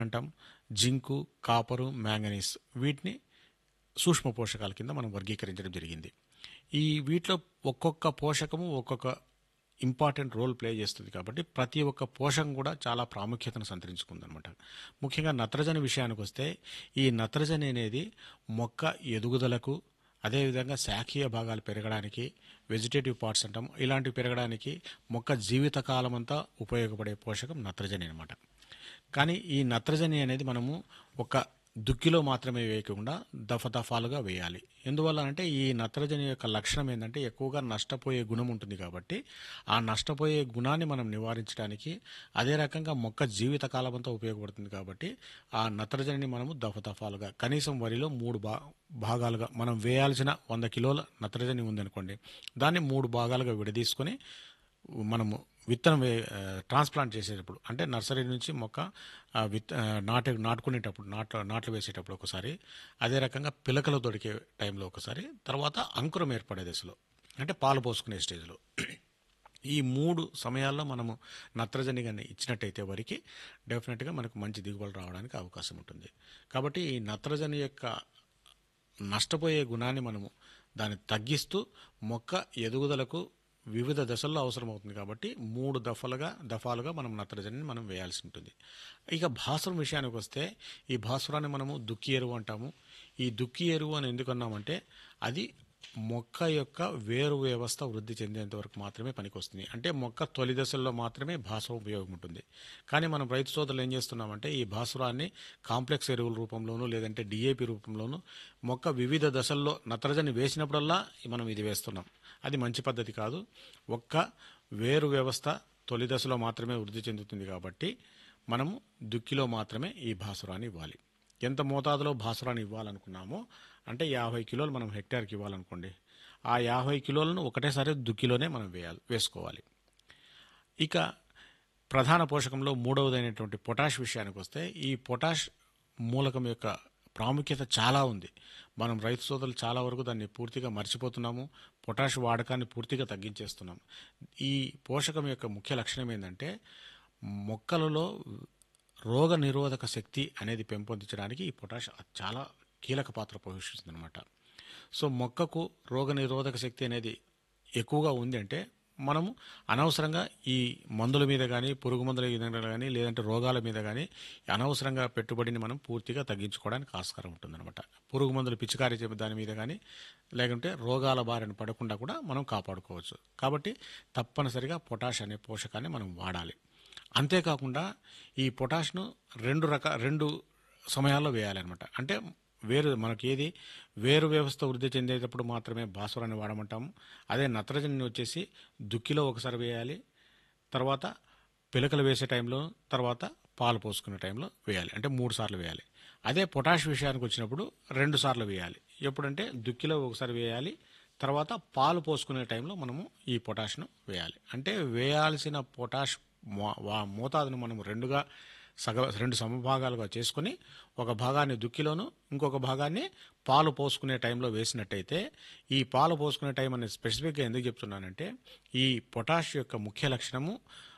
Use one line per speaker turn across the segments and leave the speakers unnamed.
అంటాం zinc కాపరు manganese వీటిని సూక్ష్మ పోషకాల కింద మనం వర్గీకరించడం జరిగింది ఈ వీటిలో ఒక్కొక్క పోషకము ఒక్కొక్క ఇంపార్టెంట్ రోల్ ప్లే చేస్తుంది కాబట్టి ప్రతి ఒక్క పోషకం కూడా చాలా ప్రాముఖ్యతను సంతరించుకుందనమాట ముఖ్యంగా నత్రజని విషయానికి వస్తే ఈ నత్రజని అనేది మొక్క ఎదుగుదలకు అదేవిధంగా శాఖీయ భాగాలు పెరగడానికి వెజిటేటివ్ పార్ట్స్ అంటాం ఇలాంటివి పెరగడానికి మొక్క జీవితకాలం అంతా ఉపయోగపడే పోషకం నత్రజని అనమాట కానీ ఈ నత్రజని అనేది మనము ఒక దుక్కిలో మాత్రమే వేయకుండా దఫదఫాలుగా వేయాలి ఎందువల్ల అంటే ఈ నత్రజని యొక్క లక్షణం ఏంటంటే ఎక్కువగా నష్టపోయే గుణం ఉంటుంది కాబట్టి ఆ నష్టపోయే గుణాన్ని మనం నివారించడానికి అదే రకంగా మొక్క జీవిత కాలం అంతా ఉపయోగపడుతుంది కాబట్టి ఆ నత్రజనిని మనము దఫదఫాలుగా కనీసం వరిలో మూడు భా భాగాలుగా మనం వేయాల్సిన వంద కిలోల నత్రజని ఉందనుకోండి దాన్ని మూడు భాగాలుగా విడదీసుకొని మనము విత్తనం వే ట్రాన్స్ప్లాంట్ చేసేటప్పుడు అంటే నర్సరీ నుంచి మొక్క ఆ, విత్ ఆ, నాటు నాటుకునేటప్పుడు నాట్లు నాట్లు వేసేటప్పుడు ఒకసారి అదే రకంగా పిలకలు దొరికే టైంలో ఒకసారి తర్వాత అంకురం ఏర్పడే దశలో అంటే పాలు పోసుకునే స్టేజ్లో ఈ మూడు సమయాల్లో మనము నత్రజని కానీ ఇచ్చినట్టయితే వరికి డెఫినెట్గా మనకు మంచి దిగుబడి రావడానికి అవకాశం ఉంటుంది కాబట్టి ఈ నత్రజని యొక్క నష్టపోయే గుణాన్ని మనము దాన్ని తగ్గిస్తూ మొక్క ఎదుగుదలకు వివిధ దశల్లో అవసరమవుతుంది కాబట్టి మూడు దఫలుగా దఫాలుగా మనం నత్రజనిని మనం వేయాల్సి ఉంటుంది ఇక భాస్వరం విషయానికి వస్తే ఈ భాస్వరాన్ని మనము దుక్కి ఎరువు అంటాము ఈ దుక్కి ఎరువు అని ఎందుకు అన్నామంటే అది మొక్క యొక్క వేరు వ్యవస్థ వృద్ధి చెందేంత వరకు మాత్రమే పనికొస్తుంది అంటే మొక్క తొలి దశల్లో మాత్రమే భాస్వరం ఉపయోగం ఉంటుంది కానీ మనం రైతు సోదరులు ఏం చేస్తున్నామంటే ఈ భాస్వరాన్ని కాంప్లెక్స్ ఎరువుల రూపంలోనూ లేదంటే డిఏపి రూపంలోనూ మొక్క వివిధ దశల్లో నత్రజని వేసినప్పుడల్లా మనం ఇది వేస్తున్నాం అది మంచి పద్ధతి కాదు ఒక్క వేరు వ్యవస్థ తొలి దశలో మాత్రమే వృద్ధి చెందుతుంది కాబట్టి మనము దుక్కిలో మాత్రమే ఈ భాసురాన్ని ఇవ్వాలి ఎంత మోతాదులో భాసురాన్ని ఇవ్వాలనుకున్నామో అంటే యాభై కిలోలు మనం హెక్టార్కి ఇవ్వాలనుకోండి ఆ యాభై కిలోలను ఒకటేసారి దుక్కిలోనే మనం వేయాలి వేసుకోవాలి ఇక ప్రధాన పోషకంలో మూడవదైనటువంటి పొటాష్ విషయానికి వస్తే ఈ పొటాష్ మూలకం యొక్క ప్రాముఖ్యత చాలా ఉంది మనం రైతు సోదరులు చాలా వరకు దాన్ని పూర్తిగా మర్చిపోతున్నాము పొటాష్ వాడకాన్ని పూర్తిగా తగ్గించేస్తున్నాం ఈ పోషకం యొక్క ముఖ్య లక్షణం ఏంటంటే మొక్కలలో రోగ నిరోధక శక్తి అనేది పెంపొందించడానికి ఈ పొటాష్ చాలా కీలక పాత్ర పోషిస్తుంది అనమాట సో మొక్కకు రోగ నిరోధక శక్తి అనేది ఎక్కువగా ఉంది అంటే మనము అనవసరంగా ఈ మందుల మీద కానీ పురుగు మందుల మీద కానీ లేదంటే రోగాల మీద కానీ అనవసరంగా పెట్టుబడిని మనం పూర్తిగా తగ్గించుకోవడానికి ఆస్కారం ఉంటుందన్నమాట పురుగు మందులు పిచికారీ చే దాని మీద కానీ లేకుంటే రోగాల బారిన పడకుండా కూడా మనం కాపాడుకోవచ్చు కాబట్టి తప్పనిసరిగా పొటాష్ అనే పోషకాన్ని మనం వాడాలి అంతేకాకుండా ఈ పొటాష్ను రెండు రక రెండు సమయాల్లో వేయాలన్నమాట అంటే వేరు మనకి ఏది వేరు వ్యవస్థ వృద్ధి చెందేటప్పుడు మాత్రమే భాస్వరాన్ని వాడమంటాము అదే నత్రజని వచ్చేసి దుక్కిలో ఒకసారి వేయాలి తర్వాత పిలకలు వేసే టైంలో తర్వాత పాలు పోసుకునే టైంలో వేయాలి అంటే మూడు సార్లు వేయాలి అదే పొటాష్ విషయానికి వచ్చినప్పుడు రెండు సార్లు వేయాలి ఎప్పుడంటే దుక్కిలో ఒకసారి వేయాలి తర్వాత పాలు పోసుకునే టైంలో మనము ఈ పొటాష్ను వేయాలి అంటే వేయాల్సిన పొటాష్ మో- వా- మోతాదును మనం రెండుగా సగ రెండు సమభాగాలుగా చేసుకొని ఒక భాగాన్ని దుక్కిలోను ఇంకొక భాగాన్ని పాలు పోసుకునే టైంలో వేసినట్టయితే ఈ పాలు పోసుకునే టైం అనేది స్పెసిఫిక్గా ఎందుకు చెప్తున్నానంటే ఈ పొటాష్ యొక్క ముఖ్య లక్షణము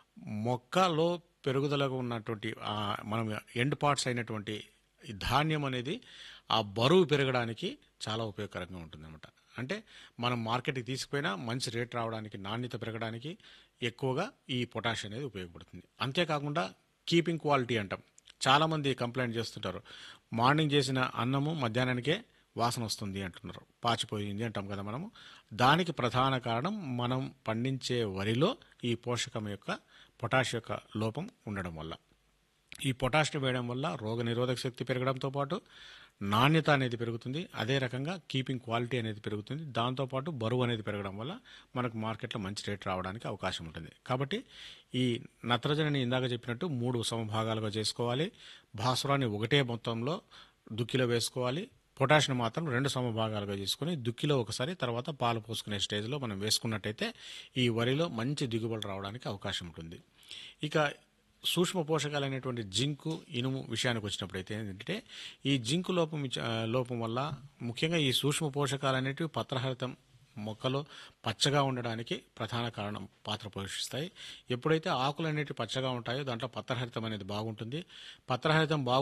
మొక్కలో పెరుగుదలకు ఉన్నటువంటి ఆ మనం ఎండ్ పార్ట్స్ అయినటువంటి ఈ ధాన్యం అనేది ఆ బరువు పెరగడానికి చాలా ఉపయోగకరంగా ఉంటుందన్నమాట అంటే మనం మార్కెట్కి తీసుకుపోయినా మంచి రేట్ రావడానికి నాణ్యత పెరగడానికి ఎక్కువగా ఈ పొటాష్ అనేది ఉపయోగపడుతుంది అంతేకాకుండా కీపింగ్ క్వాలిటీ అంటాం చాలామంది కంప్లైంట్ చేస్తుంటారు మార్నింగ్ చేసిన అన్నము మధ్యాహ్నానికే వాసన వస్తుంది అంటున్నారు పాచిపోయింది అంటాం కదా మనము దానికి ప్రధాన కారణం మనం పండించే వరిలో ఈ పోషకం యొక్క పొటాష్ యొక్క లోపం ఉండడం వల్ల ఈ పొటాష్ని వేయడం వల్ల రోగ నిరోధక శక్తి పెరగడంతో పాటు నాణ్యత అనేది పెరుగుతుంది అదే రకంగా కీపింగ్ క్వాలిటీ అనేది పెరుగుతుంది దాంతోపాటు బరువు అనేది పెరగడం వల్ల మనకు మార్కెట్లో మంచి రేట్ రావడానికి అవకాశం ఉంటుంది కాబట్టి ఈ నత్రజనిని ఇందాక చెప్పినట్టు మూడు సమభాగాలుగా చేసుకోవాలి భాస్వరాన్ని ఒకటే మొత్తంలో దుక్కిలో వేసుకోవాలి పొటాషియం మాత్రం రెండు సమభాగాలుగా చేసుకుని దుక్కిలో ఒకసారి తర్వాత పాలు పోసుకునే స్టేజ్లో మనం వేసుకున్నట్టయితే ఈ వరిలో మంచి దిగుబడి రావడానికి అవకాశం ఉంటుంది ఇక సూక్ష్మ పోషకాలైనటువంటి జింకు ఇనుము విషయానికి వచ్చినప్పుడు అయితే ఏంటంటే ఈ జింకు లోపం ఇచ్చ- ఆ, లోపం వల్ల ముఖ్యంగా ఈ సూక్ష్మ పోషకాలు అనేటివి పత్రహరితం మొక్కలు పచ్చగా ఉండడానికి ప్రధాన కారణం పాత్ర పోషిస్తాయి ఎప్పుడైతే ఆకులు అనేవి పచ్చగా ఉంటాయో దాంట్లో పత్రహరితం అనేది బాగుంటుంది పత్రహరితం బాగు